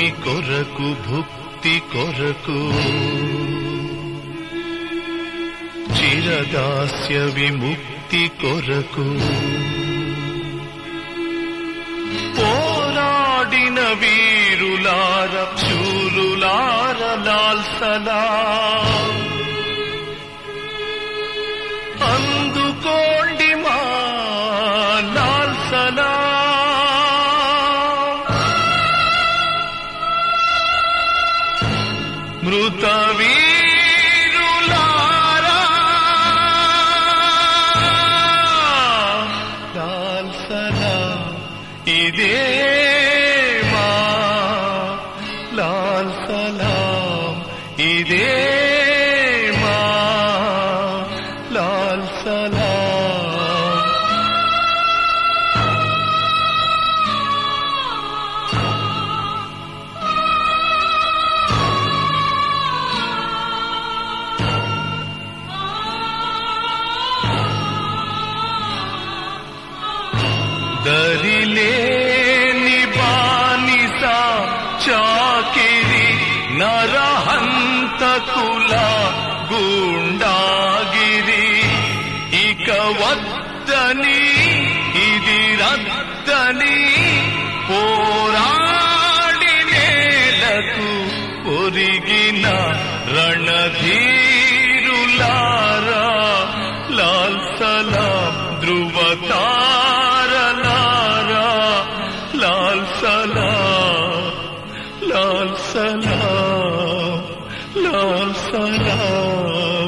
భూమి కొరకు భుక్తి కొరకు చిరదాస్య విముక్తి కొరకు పోరాడిన వీరులార శూరులార లాల్సలా అందుకోండి మా లాల్సలా మృత వీరులారా లాల్సలా ఇదే మా లాల్ సలాం ఇదే మా లాల్ సలాం దరిలేని బానిస చాకిరి నరహంతకుల గుండాగిరి ఇక వద్దని ఇది రద్దని పోరాడి నేలకు ఒరిగిన రణధీరులారా లాల్ సలాం ధ్రువతారలారా లాల్ సలాం లాల్ సలాం లాల్ సలాం